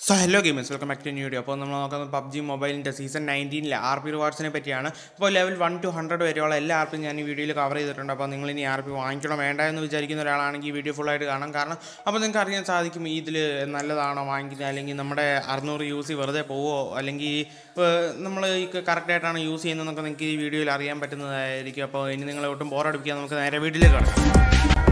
So hello gamers welcome back to new video അപ്പോൾ നമ്മൾ നോക്കുന്നത് പബ്ജി മൊബൈലിൻ്റെ സീസൺ നയൻറ്റീനിലെ ആർ പി റിവാർഡ്സിനെ പറ്റിയാണ് അപ്പോൾ ലെവൽ വൺ ടു ഹൺഡ്രഡ് വരെയുള്ള എല്ലാ ആർപ്പും ഞാൻ ഈ വീഡിയോയിൽ കവർ ചെയ്തിട്ടുണ്ട് അപ്പോൾ നിങ്ങൾ ഇനി ആർ പി വാങ്ങിക്കണോ വേണ്ട എന്ന് വിചാരിക്കുന്ന ഒരാളാണെങ്കിൽ ഈ വീഡിയോ ഫുള്ളായിട്ട് കാണാം കാരണം അപ്പോൾ നിങ്ങൾക്ക് അറിയാൻ സാധിക്കും ഇതിൽ നല്ലതാണോ വാങ്ങിക്കുന്നത് അല്ലെങ്കിൽ നമ്മുടെ അറുന്നൂറ് യൂസ് വെറുതെ പോവോ അല്ലെങ്കിൽ നമ്മൾ ഈ കറക്റ്റായിട്ടാണ് യൂസ് ചെയ്യുന്നതെന്നൊക്കെ നിങ്ങൾക്ക് ഈ വീഡിയോയിൽ അറിയാൻ പറ്റുന്നതായിരിക്കും അപ്പോൾ ഇനി നിങ്ങളെ ഒട്ടും ബോറടിപ്പിക്കാൻ നമുക്ക് നേരെ വീട്ടിലേക്ക് കാണാം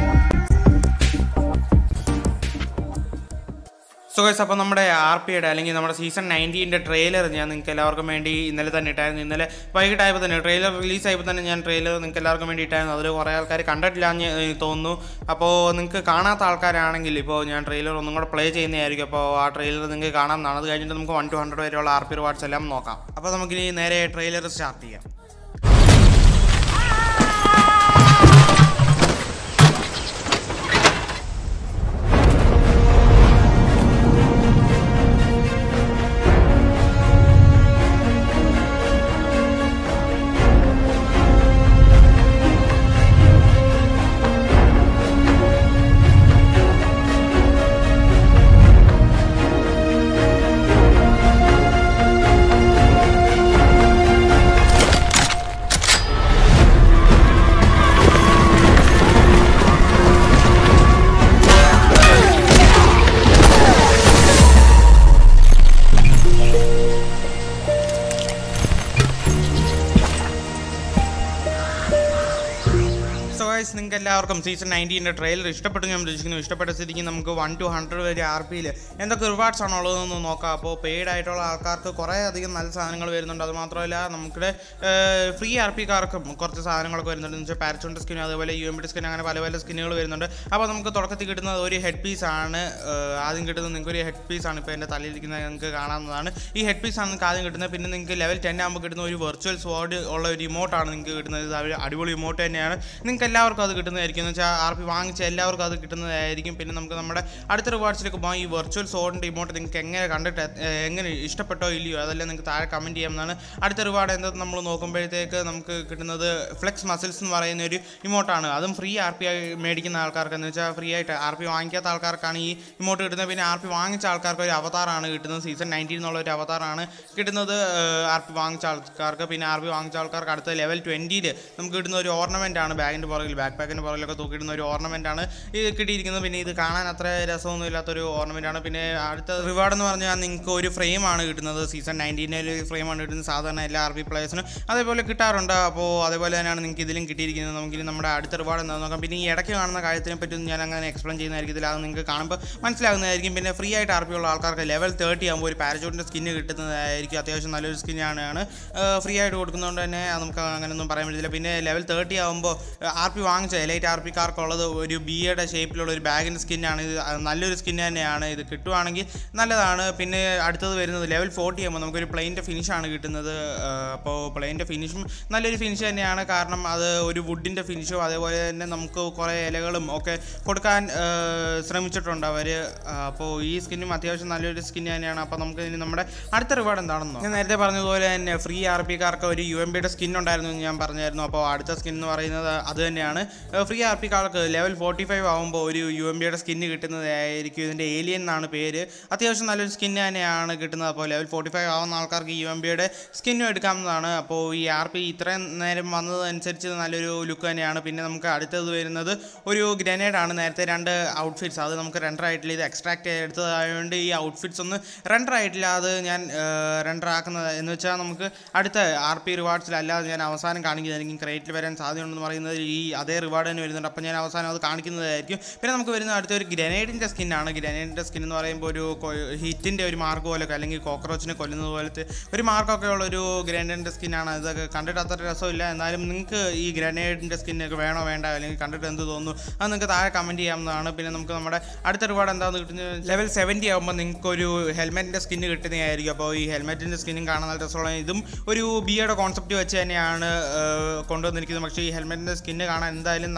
സോ ഗൈസ് അപ്പോൾ നമ്മുടെ ആർ പിയുടെ അല്ലെങ്കിൽ നമ്മുടെ സീസൺ നയൻറ്റീൻ്റെ ട്രെയിലർ ഞാൻ നിങ്ങൾക്ക് എല്ലാവർക്കും വേണ്ടി ഇന്നലെ തന്നെ ഇട്ടായിരുന്നു ഇന്നലെ വൈകിട്ടായപ്പോൾ തന്നെ ട്രെയിലർ റിലീസ് ആയപ്പോൾ തന്നെ ഞാൻ ട്രെയിലർ നിങ്ങൾക്ക് എല്ലാവർക്കും വേണ്ടി ഇട്ടായിരുന്നു അതിൽ കുറേ ആൾക്കാർ കണ്ടിട്ടില്ല എന്ന് എനിക്ക് തോന്നുന്നു അപ്പോൾ നിങ്ങൾക്ക് കാണാത്ത ആൾക്കാരാണെങ്കിൽ ഇപ്പോൾ ഞാൻ ട്രെയിലർ ഒന്നും കൂടെ പ്ലേ ചെയ്യുന്നതായിരിക്കും അപ്പോൾ ആ ട്രെയിലർ നിങ്ങൾക്ക് കാണാമെന്നാണ് അത് കഴിഞ്ഞിട്ട് നമുക്ക് വൺ ടു ഹൺഡ്രഡ് വരെയുള്ള ആർ പി റിവാർഡ്സ് എല്ലാം നോക്കാം അപ്പോൾ നമുക്കിനി നേരെ ട്രെയിലർ സ്റ്റാർട്ട് ചെയ്യാം സോ ഗൈസ് നിങ്ങൾക്ക് എല്ലാവർക്കും സീസൺ നയൻറ്റീൻ്റെ ട്രെയിലർ ഇഷ്ടപ്പെട്ടു ഞാൻ പ്രതീക്ഷിക്കുന്നു ഇഷ്ടപ്പെട്ട സ്ഥിതിക്ക് നമുക്ക് വൺ ടു ഹൺഡ്രഡ് വരെ ആർ പിയിൽ എന്തൊക്കെ റിവാർഡ്സ് ആണോ ഉള്ളതെന്ന് നോക്കാം അപ്പോൾ പെയ്ഡ് ആയിട്ടുള്ള ആൾക്കാർക്ക് കുറേ അധികം നല്ല സാധനങ്ങൾ വരുന്നുണ്ട് അത് മാത്രമല്ല നമുക്ക് ഫ്രീ ആർ പിക്കാർക്കും കുറച്ച് സാധനങ്ങളൊക്കെ വരുന്നുണ്ട് എന്ന് വെച്ചാൽ പാരച്ചൂണ്ട് സ്കിൻ അതുപോലെ യു എം ബി സ്കിൻ അങ്ങനെ പല പല സ്കിന്നുകൾ വരുന്നുണ്ട് അപ്പോൾ നമുക്ക് തുടക്കത്തിൽ കിട്ടുന്നത് ഒരു ഹെഡ് പീസ് ആണ് ഏഹ്, ആദ്യം കിട്ടുന്നത് നിങ്ങൾക്ക് ഒരു ഹെഡ് പീസ് ആണ് ഇപ്പോൾ എൻ്റെ തലയിലിരിക്കുന്നത് നിങ്ങൾക്ക് കാണാവുന്നതാണ് ഈ ഹെഡ് പീസ് ആണ് നിങ്ങൾക്ക് ആദ്യം കിട്ടുന്നത് പിന്നെ നിങ്ങൾക്ക് ലെവൽ ടെൻ ആകുമ്പോൾ കിട്ടുന്ന ഒരു വെർച്വൽ സ്വാഡ് ഉള്ള ഒരു ഇമോട്ടാണ് നിങ്ങൾക്ക് കിട്ടുന്നത് ഇത് ഒരു അടിപൊളി ഇമോട്ട് തന്നെയാണ് നിങ്ങൾക്ക് എല്ലാവർക്കും അത് കിട്ടുന്നതായിരിക്കും എന്ന് വെച്ചാൽ ആർ പി വാങ്ങിച്ച എല്ലാവർക്കും അത് കിട്ടുന്നതായിരിക്കും പിന്നെ നമുക്ക് നമ്മുടെ അടുത്ത റിവാർഡ്സിലേക്ക് പോകാം ഈ വെർച്വൽ സോഡിൻ്റെ ഇമോട്ട് നിങ്ങൾക്ക് എങ്ങനെ കണ്ടിട്ട് ഏഹ്, എങ്ങനെ ഇഷ്ടപ്പെട്ടോ ഇല്ലയോ അതെല്ലാം നിങ്ങൾക്ക് താഴെ കമൻറ്റ് ചെയ്യാവുന്നതാണ് അടുത്ത റിവാർഡ് എന്തെന്ന് നമ്മൾ നോക്കുമ്പോഴത്തേക്ക് നമുക്ക് കിട്ടുന്നത് ഫ്ലെക്സ് മസിൽസ് എന്ന് പറയുന്ന ഒരു ഇമോട്ടാണ് അതും ഫ്രീ ആർ പി മേടിക്കുന്ന ആൾക്കാർക്ക് എന്ന് വെച്ചാൽ ഫ്രീ ആയിട്ട് ആർ പി വാങ്ങിക്കാത്ത ആൾക്കാർക്കാണ് ഈ ഇമോട്ട് കിട്ടുന്നത് പിന്നെ ആർ പി വാങ്ങിച്ച ആൾക്കാർക്ക് ഒരു അവതാറാണ് കിട്ടുന്നത് സീസൺ നയൻറ്റീൻ എന്നുള്ള ഒരു അവതാറാണ് കിട്ടുന്നത് ആർ പി വാങ്ങിച്ച ആൾക്കാർക്ക് പിന്നെ ആർ പി വാങ്ങിച്ച ആൾക്കാർക്ക് അടുത്ത ലെവൽ ട്വൻറ്റിയിൽ നമുക്ക് കിട്ടുന്ന ഒരു ഓർണമെൻ്റ് ആണ് ബാഗിൻ്റെ പുറകിൽ ബാക്ക് പാക്കിൻ്റെ പുറകിലൊക്കെ തൂക്കിയിടുന്ന ഒരു ഓർണമെൻ്റ് ആണ് ഇത് കിട്ടിയിരിക്കുന്നത് പിന്നെ ഇത് കാണാൻ അത്ര രസമൊന്നും ഇല്ലാത്തൊരു ഓർണമെൻ്റ് ആണ് പിന്നെ അടുത്ത റിവാർഡ് എന്ന് പറഞ്ഞാൽ നിങ്ങൾക്ക് ഒരു ഫ്രെയിം ആണ് കിട്ടുന്നത് സീസൺ നയൻറ്റീനിൽ ഒരു ഫ്രെയിം ആണ് കിട്ടുന്നത് സാധാരണ എല്ലാ ആർ പി പ്ലേയേഴ്സിനും അതേപോലെ കിട്ടാറുണ്ട് അപ്പോൾ അതേപോലെ തന്നെയാണ് നിങ്ങൾക്ക് ഇതിലും കിട്ടിയിരിക്കുന്നത് നമുക്കിനി നമ്മുടെ അടുത്ത റിവാർഡ് എന്താണെന്ന് നോക്കാം പിന്നെ ഈ ഇടയ്ക്ക് കാണുന്ന കാര്യത്തിനെ പറ്റി ഒന്നും ഞാൻ അങ്ങനെ എക്സ്പ്ലെയിൻ ചെയ്യുന്നതായിരിക്കും അത് നിങ്ങൾക്ക് കാണുമ്പോൾ മനസ്സിലാകുന്നതായിരിക്കും പിന്നെ ഫ്രീ ആയിട്ട് ആർ പി ഉള്ള ആൾക്കാർക്ക് ലെവൽ തേർട്ടി ആകുമ്പോൾ ഒരു പാരച്ചൂട്ടിൻ്റെ സ്കിന്ന് കിട്ടുന്നതായിരിക്കും അത്യാവശ്യം നല്ലൊരു സ്കിന്നാണ് ഫ്രീ ആയിട്ട് കൊടുക്കുന്നതുകൊണ്ട് തന്നെ അത് നമുക്ക് അങ്ങനെയൊന്നും പറയാൻ പറ്റില്ല പിന്നെ ലെവൽ തേർട്ടി ആകുമ്പോൾ ആർ പി വാങ്ങിച്ച എലൈറ്റ് ആർ പിക്കാർക്കുള്ളത് ഒരു ബിയുടെ ഷേപ്പിലുള്ള ഒരു ബാഗിൻ്റെ സ്കിന്നാണ് ഇത് അത് നല്ലൊരു സ്കിൻ തന്നെയാണ് ഇത് കിട്ടുവാണെങ്കിൽ നല്ലതാണ് പിന്നെ അടുത്തത് വരുന്നത് ലെവൽ ഫോർട്ടി ആകുമ്പോൾ നമുക്കൊരു പ്ലെയിൻ്റെ ഫിനിഷാണ് കിട്ടുന്നത് അപ്പോൾ പ്ലെയിൻ്റെ ഫിനിഷും നല്ലൊരു ഫിനിഷ് തന്നെയാണ് കാരണം അത് ഒരു വുഡിൻ്റെ ഫിനിഷും അതേപോലെ തന്നെ നമുക്ക് കുറേ ഇലകളും ഒക്കെ കൊടുക്കാൻ ആ, ശ്രമിച്ചിട്ടുണ്ട് അവർ അപ്പോൾ ഈ സ്കിന്നും അത്യാവശ്യം നല്ലൊരു സ്കിൻ തന്നെയാണ് അപ്പോൾ നമുക്ക് ഇനി നമ്മുടെ അടുത്ത റിവാർഡ് എന്താണെന്നോ ഞാൻ നേരത്തെ പറഞ്ഞതുപോലെ തന്നെ ഫ്രീ ആർ പിക്കാർക്ക് ഒരു യു എം ബിയുടെ സ്കിൻ ഉണ്ടായിരുന്നു എന്ന് ഞാൻ പറഞ്ഞായിരുന്നു അപ്പോൾ അടുത്ത സ്കിൻ എന്ന് പറയുന്നത് അത് തന്നെയാണ് ഫ്രീ ആർ പിക്കാർക്ക് ലെവൽ ഫോർട്ടി ഫൈവ് ആകുമ്പോൾ ഒരു യു എം ബിയുടെ സ്കിന്ന് കിട്ടുന്നതായിരിക്കും ഇതിൻ്റെ ഏലിയൻ എന്നാണ് പേര് അത്യാവശ്യം നല്ലൊരു സ്കിൻ തന്നെയാണ് കിട്ടുന്നത് അപ്പോൾ ലെവൽ ഫോർട്ടി ഫൈവ് ആവുന്ന ആൾക്കാർക്ക് യു എം ബിയുടെ സ്കിന്നും എടുക്കാവുന്നതാണ് അപ്പോൾ ഈ ആർ പി ഇത്രയും നേരം വന്നതനുസരിച്ച് നല്ലൊരു ലുക്ക് തന്നെയാണ് പിന്നെ നമുക്ക് അടുത്തത് വരുന്നത് ഒരു ഗ്രനേഡാണ് നേരത്തെ രണ്ട് ഔട്ട്ഫിറ്റ്സ് അത് നമുക്ക് റെൻഡർ ആയിട്ടില്ല ഇത് എക്സ്ട്രാക്ട് എടുത്തതായതുകൊണ്ട് ഈ ഔട്ട്ഫിറ്റ്സ് ഒന്ന് റെൻഡർ ആയിട്ടില്ല അത് ഞാൻ റെൻഡർ ആക്കുന്നത് എന്ന് വെച്ചാൽ നമുക്ക് അടുത്ത ആർ പി റിവാർഡ്സിലല്ലാതെ ഞാൻ അവസാനം കാണിക്കുന്നതായിരിക്കും ക്രേറ്റിൽ വരാൻ സാധ്യതയുണ്ടെന്ന് പറയുന്നത് ഈ അതേ റിവാർഡ് തന്നെ വരുന്നുണ്ട് അപ്പോൾ ഞാൻ അവസാനം അത് കാണിക്കുന്നതായിരിക്കും പിന്നെ നമുക്ക് വരുന്ന അടുത്ത ഒരു ഗ്രനേഡിൻ്റെ സ്കിന്നാണ് ഗ്രനേഡിൻ്റെ സ്കിൻ എന്ന് പറയുമ്പോൾ ഒരു ഹിറ്റിൻ്റെ ഒരു മാർക്ക് പോലൊക്കെ അല്ലെങ്കിൽ കോക്രോച്ചിനെ കൊല്ലുന്നത് പോലത്തെ ഒരു മാർക്കൊക്കെ ഉള്ള ഒരു ഗ്രനേഡിൻ്റെ സ്കിന്നാണ് ഇതൊക്കെ കണ്ടിട്ട് അത്ര രസമില്ല എന്നാലും നിങ്ങൾക്ക് ഈ ഗ്രനേഡിൻ്റെ സ്കിന്നൊക്കെ വേണോ വേണ്ട അല്ലെങ്കിൽ കണ്ടിട്ട് എന്ത് തോന്നുന്നു അത് നിങ്ങൾക്ക് താഴെ കമൻറ്റ് ചെയ്യാവുന്നതാണ് പിന്നെ നമുക്ക് നമ്മുടെ അടുത്ത റിവാർഡ് എന്താണെന്ന് കിട്ടുന്നത് ലെവൽ സെവൻറ്റി ആകുമ്പോൾ നിങ്ങൾക്ക് ഒരു ഹെൽമെറ്റിൻ്റെ സ്കിന്ന് കിട്ടുന്നതായിരിക്കും അപ്പോൾ ഈ ഹെൽമെറ്റിൻ്റെ സ്കിന്നും കാണാൻ നല്ല രസമുള്ള ഇതും ഒരു ബിയുടെ കോൺസെപ്റ്റ് വെച്ച് തന്നെയാണ് ഏഹ്, കൊണ്ടുവന്നിരിക്കുന്നത് പക്ഷേ ഈ ഹെൽമെറ്റിൻ്റെ സ്കിന്ന് കാണാൻ എന്തായാലും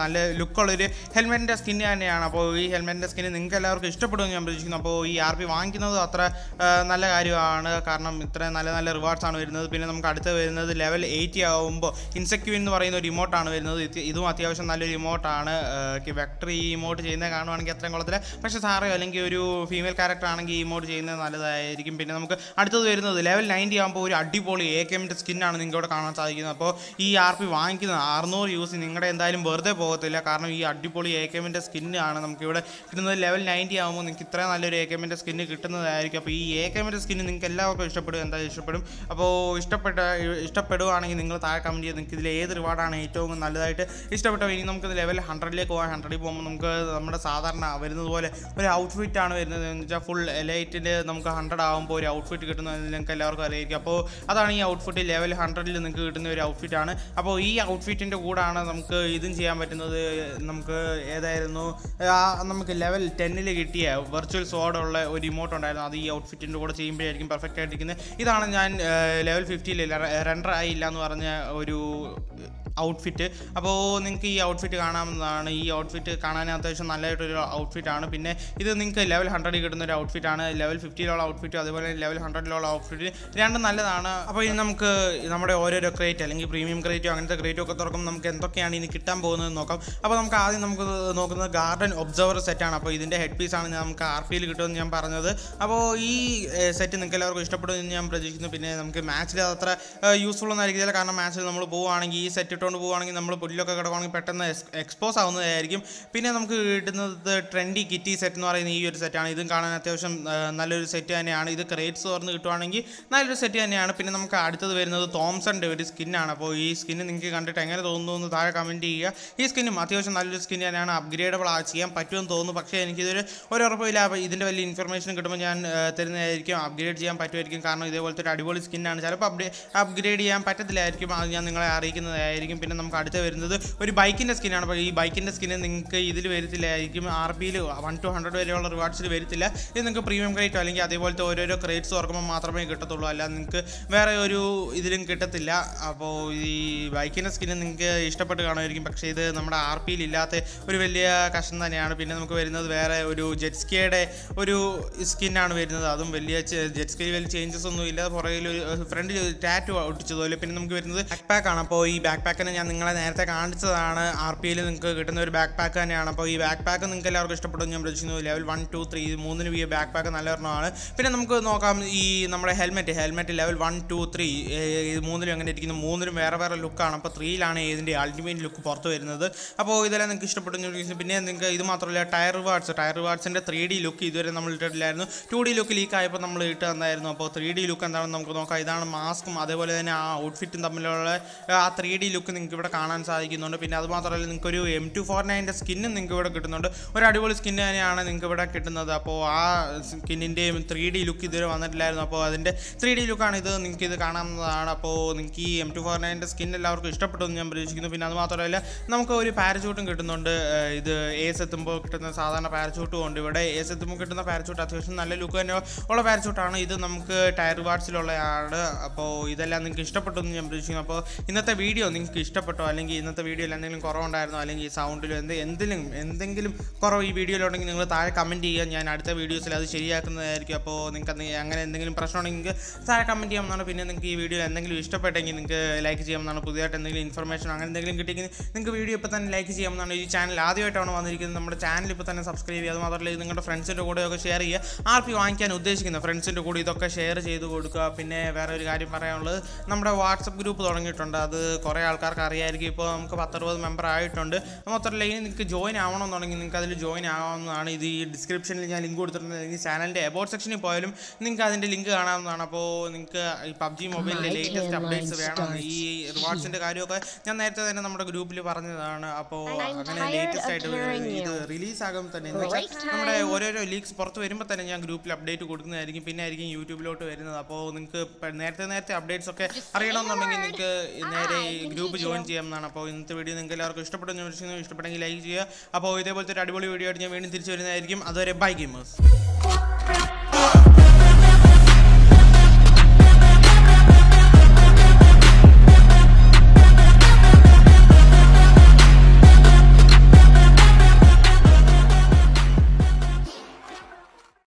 നല്ല ലുക്കുള്ളൊരു ഹെൽമെറ്റിൻ്റെ സ്കിൻ തന്നെയാണ് അപ്പോൾ ഈ ഹെൽമെറ്റിൻ്റെ സ്കിൻ നിങ്ങൾക്ക് എല്ലാവർക്കും ഇഷ്ടപ്പെടുമെന്ന് ഞാൻ പ്രതീക്ഷിക്കുന്നു അപ്പോൾ ഈ ആർ പി വാങ്ങിക്കുന്നത് അത്ര ആ, നല്ല കാര്യമാണ് കാരണം ഇത്രയും നല്ല നല്ല റിവാർഡ്സ് ആണ് വരുന്നത് പിന്നെ നമുക്ക് അടുത്ത് വരുന്നത് ലെവൽ എയ്റ്റി ആകുമ്പോൾ ഇൻസെക്യൂൻ എന്ന് പറയുന്ന ഒരു ഇമോട്ടാണ് വരുന്നത് ഇത് ഇതും അത്യാവശ്യം നല്ലൊരു ഇമോട്ടാണ് വെക്ടർ ഈ ഇമോട്ട് ചെയ്യുന്നത് കാണുവാണെങ്കിൽ അത്രയും കുളത്തില്ല പക്ഷേ സാറോ അല്ലെങ്കിൽ ഒരു ഫീമെയിൽ ക്യാരക്ടർ ആണെങ്കിൽ ഈ ഇമോട്ട് ചെയ്യുന്നത് നല്ലതായിരിക്കും പിന്നെ നമുക്ക് അടുത്തത് വരുന്നത് ലെവൽ നയൻറ്റി ആകുമ്പോൾ ഒരു അടിപൊളി എ കെമ്മിൻ്റെ സ്കിന്നാണ് നിങ്ങൾക്ക് ഇവിടെ കാണാൻ സാധിക്കുന്നത് അപ്പോൾ ഈ ആർ പി വാങ്ങിക്കുന്ന അറുന്നൂറ് യൂസ് നിങ്ങളുടെ എന്തായാലും വെറുതെ പോകത്തില്ല കാരണം ഈ അടിപൊളി എ കെമ്മിൻ്റെ സ്കിന്നാണ് നമുക്ക് ഇവിടെ കിട്ടുന്നത് ലെവൽ നയൻറ്റി ആകുമ്പോൾ നിങ്ങൾക്ക് ഇത്രയും നല്ലൊരു എ കെമ്മിൻ്റെ സ്കിന്ന് കിട്ടുന്നതായിരിക്കും അപ്പോൾ ഈ എ കെമ്മിൻ്റെ സ്കിന്ന് നിങ്ങൾക്ക് എല്ലാവർക്കും ഇഷ്ടപ്പെടും എന്തായാലും ഇഷ്ടപ്പെടും അപ്പോൾ ഇഷ്ടപ്പെട്ട ഇഷ്ടപ്പെടുകയാണെങ്കിൽ നിങ്ങൾ താഴെ കമൻറ്റ് ചെയ്ത് നിങ്ങൾക്ക് ഇതിൽ ഏത് റിവാർഡാണ് ഏറ്റവും നല്ലതായിട്ട് ഇഷ്ടപ്പെട്ടത് ഇനി നമുക്ക് ലെവൽ ഹൺഡ്രഡിലേക്ക് പോകാം ഹൺഡ്രഡിൽ പോകുമ്പോൾ നമുക്ക് നമ്മുടെ സാധാരണ വരുന്നത് പോലെ ഒരു ഔട്ട്ഫിറ്റ് ആണ് വരുന്നത് എന്ന് വെച്ചാൽ ഫുൾ എലൈറ്റിൽ നമുക്ക് ഹൺഡ്രഡ് ആകുമ്പോൾ ഒരു ഔട്ട്ഫിറ്റ് കിട്ടുന്നത് നിങ്ങൾക്ക് എല്ലാവർക്കും അറിയായിരിക്കും അപ്പോൾ അതാണ് ഈ ഔട്ട്ഫിറ്റ് ലെവൽ ഹൺഡ്രഡിൽ നിങ്ങൾക്ക് കിട്ടുന്ന ഒരു ഔട്ട്ഫിറ്റ് ആണ് അപ്പോൾ ഈ ഔട്ട്ഫിറ്റിൻ്റെ കൂടാണ് നമുക്ക് ഇതും ചെയ്യാൻ പറ്റുന്നത് നമുക്ക് ഏതായിരുന്നു ആ നമുക്ക് ലെവൽ ടെന്നിൽ കിട്ടിയ വെർച്വൽ സോഡുള്ള ഒരു ഇമോട്ട് ഉണ്ടായിരുന്നു അത് ഈ ഔട്ട്ഫിറ്റിൻ്റെ കൂടെ ചെയ്യുമ്പോഴായിരിക്കും പെർഫെക്റ്റ് ആയിട്ടിരിക്കുന്നത് ഇതാണ് ഞാൻ ലെവൽ ഫിഫ്റ്റിയിൽ റെൻഡർ ആയില്ല എന്ന് പറഞ്ഞ ഒരു ഔട്ട്ഫിറ്റ് അപ്പോൾ നിങ്ങൾക്ക് ഈ ഔട്ട്ഫിറ്റ് കാണാവുന്നതാണ് ഈ ഔട്ട്ഫിറ്റ് കാണാൻ അത്യാവശ്യം നല്ലതായിട്ടൊരു ഔട്ട്ഫിറ്റ് ആണ് പിന്നെ ഇത് നിങ്ങൾക്ക് ലെവൽ ഹൺഡ്രഡിൽ കിട്ടുന്ന ഒരു ഔട്ട്ഫിറ്റ് ആണ് ലെവൽ ഫിഫ്റ്റിയിലുള്ള ഔട്ട്ഫിറ്റ് അതുപോലെ ലെവൽ ഹൺഡ്രഡിലുള്ള ഔട്ട്ഫിറ്റ് രണ്ടും നല്ലതാണ് അപ്പോൾ ഇനി നമുക്ക് നമ്മുടെ ഓരോരോ ക്രേറ്റ് അല്ലെങ്കിൽ പ്രീമിയം ക്രേറ്റോ അങ്ങനത്തെ ക്രേറ്റോ ഒക്കെ തുറക്കുമ്പോൾ നമുക്ക് എന്തൊക്കെയാണ് ഇനി കിട്ടാൻ പോകുന്നത് നോക്കാം അപ്പോൾ നമുക്ക് ആദ്യം നമുക്ക് നോക്കുന്നത് ഗാർഡൻ ഒബ്സർവർ സെറ്റാണ് അപ്പോൾ ഇതിൻ്റെ ഹെഡ് പീസാണ് നമുക്ക് ആർ പിയിൽ കിട്ടുമെന്ന് ഞാൻ പറഞ്ഞത് അപ്പോൾ ഈ സെറ്റ് നിങ്ങൾക്ക് എല്ലാവർക്കും ഇഷ്ടപ്പെടുമെന്ന് ഞാൻ പ്രതീക്ഷിക്കുന്നു പിന്നെ നമുക്ക് മാച്ചിൽ അത്ര യൂസ്ഫുൾ ഒന്നും ആയിരിക്കില്ല കാരണം മാച്ചിൽ നമ്മൾ പോവുകയാണെങ്കിൽ ഈ സെറ്റ് ഇട്ടുകൊണ്ട് പോവുകയാണെങ്കിൽ നമ്മൾ പുല്ലൊക്കെ കിടക്കുകയാണെങ്കിൽ പെട്ടെന്ന് എക്സ്പോസ് ആവുന്നതായിരിക്കും പിന്നെ നമുക്ക് കിട്ടുന്നത് ട്രെൻഡി കിറ്റി സെറ്റ് എന്ന് പറയുന്ന ഈ ഒരു സെറ്റാണ് ഇതും കാണാൻ അത്യാവശ്യം ആ, നല്ലൊരു സെറ്റ് തന്നെയാണ് ഇത് ക്രേറ്റ്സ് തുറന്ന് കിട്ടുവാണെങ്കിൽ നല്ലൊരു സെറ്റ് തന്നെയാണ് പിന്നെ നമുക്ക് അടുത്തത് വരുന്നത് തോംസണിൻ്റെ ഒരു സ്കിന്നാണ് അപ്പോൾ ഈ സ്കിന്ന് നിങ്ങൾക്ക് കണ്ടിട്ട് എങ്ങനെ തോന്നുന്നു എന്ന് താഴെ കമൻറ്റ് ചെയ്യുക ഈ സ്കിന്നും അത്യാവശ്യം നല്ലൊരു സ്കിൻ തന്നെയാണ് അപ്ഗ്രേഡബിൾ ആ ചെയ്യാൻ പറ്റുമെന്ന് തോന്നുന്നു പക്ഷേ എനിക്കിതൊരു ഒരു ഉറപ്പില്ല അപ്പോൾ ഇതിൻ്റെ വലിയ ഇൻഫർമേഷൻ കിട്ടുമ്പോൾ ഞാൻ ആ, തരുന്നതായിരിക്കും അപ്ഗ്രേഡ് ചെയ്യാൻ പറ്റുമായിരിക്കും കാരണം ഇതേപോലത്തെ ഒരു അടിപൊളി സ്കിന്നാണ് ചിലപ്പോൾ അപ്ഡേ അപ്ഗ്രേഡ് ചെയ്യാൻ പറ്റത്തില്ലായിരിക്കും അത് ഞാൻ നിങ്ങളെ അറിയിക്കുന്നതായിരിക്കും പിന്നെ നമുക്ക് അടുത്ത് വരുന്നത് ഒരു ബൈക്കിൻ്റെ സ്കിന്നാണ് അപ്പോൾ ഈ ബൈക്കിൻ്റെ സ്കിന്ന് നിങ്ങൾക്ക് ഇതിൽ വരത്തില്ലായിരിക്കും ആർ ബിയിൽ വൺ ടു ഹൺഡ്രഡ് വരെയുള്ള റിവാർഡ്സിൽ വരത്തില്ല ഇത് നിങ്ങൾക്ക് പ്രീമിയം ക്രേറ്റോ അല്ലെങ്കിൽ അതേപോലത്തെ ഓരോരോ ക്രേറ്റ്സ് തുറക്കുമ്പോൾ മാത്രമേ കിട്ടത്തുള്ളൂ അല്ലാതെ നിങ്ങൾക്ക് വേറെ ഒരു ഇതിലും കിട്ടത്തില്ല അപ്പോൾ ഈ ബൈക്കിൻ്റെ സ്കിന്ന് നിങ്ങൾക്ക് ഇഷ്ടപ്പെട്ട് കാണുമായിരിക്കും പക്ഷേ ഇത് നമ്മുടെ ആർ പിയിൽ ഇല്ലാത്ത ഒരു വലിയ കഷ്ടം തന്നെയാണ് പിന്നെ നമുക്ക് വരുന്നത് വേറെ ഒരു ജെറ്റ്സ്കിയുടെ ഒരു സ്കിന്നാണ് വരുന്നത് അതും വലിയ ജെറ്റ് സ്കി വലിയ ചേഞ്ചസ് ഒന്നും ഇല്ല പുറകിൽ ഒരു ഫ്രണ്ട് ടാറ്റു ഒട്ടിച്ചതുപോലെ പിന്നെ നമുക്ക് വരുന്നത് ബാക്ക് പാക്ക് ആണ് അപ്പോൾ ഈ ബാക്ക് പാക്കിനെ ഞാൻ നിങ്ങളെ നേരത്തെ കാണിച്ചതാണ് ആർ പിയിൽ നിങ്ങൾക്ക് കിട്ടുന്ന ഒരു ബാക്ക് പാക്ക് തന്നെയാണ് അപ്പോൾ ഈ ബാക്ക് പാക്ക് നിങ്ങൾക്ക് എല്ലാവർക്കും ഇഷ്ടപ്പെടും ഞാൻ പ്രതീക്ഷിക്കുന്നു ലെവൽ വൺ ടു ത്രീ മൂന്നിന് ഈ ബാക്ക് പാക്ക് നല്ല ഒരെണ്ണമാണ് പിന്നെ നമുക്ക് നോക്കാം ഈ നമ്മുടെ helmet helmet level one two three മൂന്നിലും എങ്ങനെ ഇരിക്കുന്നു മൂന്നിലും വേറെ വേറെ ലുക്കാണ് അപ്പോൾ ത്രീയിലാണ് ഇതിൻ്റെ അൾട്ടിമേറ്റ് ലുക്ക് പുറത്ത് വരുന്നത് അപ്പോൾ ഇതെല്ലാം നിങ്ങൾക്ക് ഇഷ്ടപ്പെട്ടു എന്ന് വിചാരിക്കുന്നു. പിന്നെ നിങ്ങൾക്ക് ഇത് മാത്രമല്ല ടയർ റിവാർഡ്സ് ടയർ റിവാർഡ്സിൻ്റെ ത്രീ ഡി ലുക്ക് ഇതുവരെ നമ്മൾ ഇട്ടിട്ടില്ലായിരുന്നു ടു ഡി ലുക്ക് ലീക്ക് ആയപ്പോൾ നമ്മൾ ഇട്ട് തന്നായിരുന്നു അപ്പോൾ ത്രീ ഡി ലുക്ക് എന്താണെന്ന് നമുക്ക് നോക്കാം ഇതാണ് മാസ്കും അതേപോലെ തന്നെ ആ ഔട്ട്ഫിറ്റും തമ്മിലുള്ള ആ ത്രീ ഡി ലുക്ക് നിങ്ങൾക്ക് ഇവിടെ കാണാൻ സാധിക്കുന്നുണ്ട് പിന്നെ അത് മാത്രമല്ല നിങ്ങൾക്ക് ഒരു എം ടു ഫോർ നയൻ്റെ സ്കിന്നും നിങ്ങൾക്ക് ഇവിടെ കിട്ടുന്നുണ്ട് ഒരു അടിപൊളി സ്കിൻ തന്നെയാണ് നിങ്ങൾക്ക് ഇവിടെ കിട്ടുന്നത് അപ്പോൾ ആ സ്കിന്നിൻ്റെയും ത്രീ ഡി ലുക്ക് ഇതുവരെ വന്നിട്ടില്ലായിരുന്നു അപ്പോൾ അതിൻ്റെ ത്രീ ഡി ലുക്കാണ് ഇത് നിങ്ങൾക്ക് ഇത് കാണാവുന്നതാണ് അപ്പോൾ നിങ്ങൾക്ക് ഈ എം ടു ഫോർ നയൻ്റെ സ്കിൻ എല്ലാവർക്കും ഇഷ്ടപ്പെട്ടു എന്ന് ഞാൻ പ്രതീക്ഷിക്കുന്നു പിന്നെ അത് മാത്രമല്ല നമുക്ക് ഒരു പാരച്യൂട്ടും കിട്ടുന്നുണ്ട് ഏഹ് ഇത് ഏസ് എത്തുമ്പോൾ കിട്ടുന്ന സാധാരണ പാരച്യൂട്ടും ഉണ്ട് ഇവിടെ ഏസ് എത്തുമ്പോൾ കിട്ടുന്ന പാരച്യൂട്ട് അത്യാവശ്യം നല്ല ലുക്ക് തന്നെ ഉള്ള പാരച്യൂട്ടാണ് ഇത് നമുക്ക് ടയർ റിവാർഡ്സിലുള്ളതാണ് അപ്പോൾ ഇതെല്ലാം നിങ്ങൾക്ക് ഇഷ്ടപ്പെട്ടു എന്ന് ഞാൻ പ്രതീക്ഷിക്കുന്നു അപ്പോൾ ഇന്നത്തെ വീഡിയോ നിങ്ങൾക്ക് ഇഷ്ടപ്പെട്ടോ അല്ലെങ്കിൽ ഇന്നത്തെ വീഡിയോയിൽ എന്തെങ്കിലും കുറവുണ്ടായിരുന്നോ അല്ലെങ്കിൽ സൗണ്ടിലോ എന്ത് എന്തെങ്കിലും എന്തെങ്കിലും കുറവ് ഈ വീഡിയോയിലുണ്ടെങ്കിൽ നിങ്ങൾ താഴെ കമൻറ്റ് ചെയ്യുക ഞാൻ അടുത്ത വീഡിയോസിൽ അത് ശരിയാക്കുന്നതായിരിക്കും അപ്പോൾ നിങ്ങൾക്ക് എന്തെങ്കിലും അങ്ങനെ എന്തെങ്കിലും പ്രശ്നമുണ്ടെങ്കിൽ നിങ്ങൾക്ക് താഴെ കമൻറ്റ് ചെയ്യാവുന്നതാണ് പിന്നെ നിങ്ങൾക്ക് ഈ വീഡിയോ എന്തെങ്കിലും ഇഷ്ടപ്പെട്ടെങ്കിൽ നിങ്ങൾക്ക് ലൈക്ക് ചെയ്യാവുന്നതാണ് പുതിയതായിട്ട് എന്തെങ്കിലും ഇൻഫർമേഷൻ അങ്ങനെ എന്തെങ്കിലും കിട്ടിയെങ്കിൽ നിങ്ങൾക്ക് വീഡിയോ ഇപ്പോൾ തന്നെ ലൈക്ക് ചെയ്യാവുന്നതാണ് ഈ ചാനൽ ആദ്യമായിട്ടാണ് വന്നിരിക്കുന്നത് നമ്മുടെ ചാനൽ ഇപ്പോൾ തന്നെ സബ്സ്ക്രൈബ് ചെയ്യുക അത് മാത്രമല്ല ഇത് നിങ്ങളുടെ ഫ്രണ്ട്സിൻ്റെ കൂടെയൊക്കെ ഷെയർ ചെയ്യുക ആർ പി വാങ്ങിക്കാൻ ഉദ്ദേശിക്കുന്ന ഫ്രണ്ട്സിൻ്റെ കൂടെ ഇതൊക്കെ ഷെയർ ചെയ്ത് കൊടുക്കുക പിന്നെ വേറെ ഒരു കാര്യം പറയാനുള്ളത് നമ്മുടെ വാട്സപ്പ് ഗ്രൂപ്പ് തുടങ്ങിയിട്ടുണ്ട് അത് കുറേ ആൾക്കാർക്ക് അറിയായിരിക്കും ഇപ്പോൾ നമുക്ക് പത്തറുപത് മെമ്പർ ആയിട്ടുണ്ട് മൊത്തത്തിൽ ഇനി നിങ്ങൾക്ക് ജോയിൻ ആവണമെന്നുണ്ടെങ്കിൽ നിങ്ങൾക്ക് അതിൽ ജോയിൻ ആവാവുന്നതാണ് ഇത് ഈ ഡിസ്ക്രിപ്ഷനിൽ ഞാൻ ലിങ്ക് കൊടുത്തിട്ടുണ്ട് അല്ലെങ്കിൽ ചാനലിൻ്റെ എബോട്ട് സെക്ഷനിൽ പോയാലും നിങ്ങൾക്ക് അതിൻ്റെ ലിങ്ക് കാണാവുന്നതാണ് അപ്പോൾ നിങ്ങൾക്ക് ഈ പബ്ജി മൊബൈലിൻ്റെ My ലേറ്റസ്റ്റ് timeline അപ്ഡേറ്റ്സ് വേണം starts ഈ റിവാർഡ്സിൻ്റെ കാര്യമൊക്കെ ഞാൻ നേരത്തെ തന്നെ നമ്മുടെ ഗ്രൂപ്പിൽ പറഞ്ഞതാണ് അപ്പോൾ And I'm അങ്ങനെ tired ലേറ്റസ്റ്റ് of ആയിട്ട് hearing ഇത് you. റിലീസ് ആകും തന്നെ എന്ന് Break വെച്ചാൽ നമ്മുടെ time. ഓരോരോ ലീക്സ് പുറത്ത് വരുമ്പോൾ തന്നെ ഞാൻ ഗ്രൂപ്പിൽ അപ്ഡേറ്റ് കൊടുക്കുന്നതായിരിക്കും പിന്നെ ആയിരിക്കും യൂട്യൂബിലോട്ട് വരുന്നത് അപ്പോൾ നിങ്ങൾക്ക് പ- നേരത്തെ നേരത്തെ അപ്ഡേറ്റ്സ് ഒക്കെ അറിയണമെന്നുണ്ടെങ്കിൽ നിങ്ങൾക്ക് നേരെ ഈ ഗ്രൂപ്പ് ജോയിൻ ചെയ്യാവുന്നതാണ് അപ്പോൾ ഇന്നത്തെ വീഡിയോ നിങ്ങൾക്ക് എല്ലാവർക്കും ഇഷ്ടപ്പെട്ടു എന്ന് വിശ്വസിക്കുന്നു ഇഷ്ടപ്പെട്ടെങ്കിൽ ലൈക്ക് ചെയ്യുക അപ്പോൾ ഇതേപോലത്തെ ഒരു അടിപൊളി വീഡിയോ ആയിട്ട് ഞാൻ വീണ്ടും തിരിച്ചു വരുന്നതായിരിക്കും അതുവരെ ബൈ ഗെയിമേഴ്സ്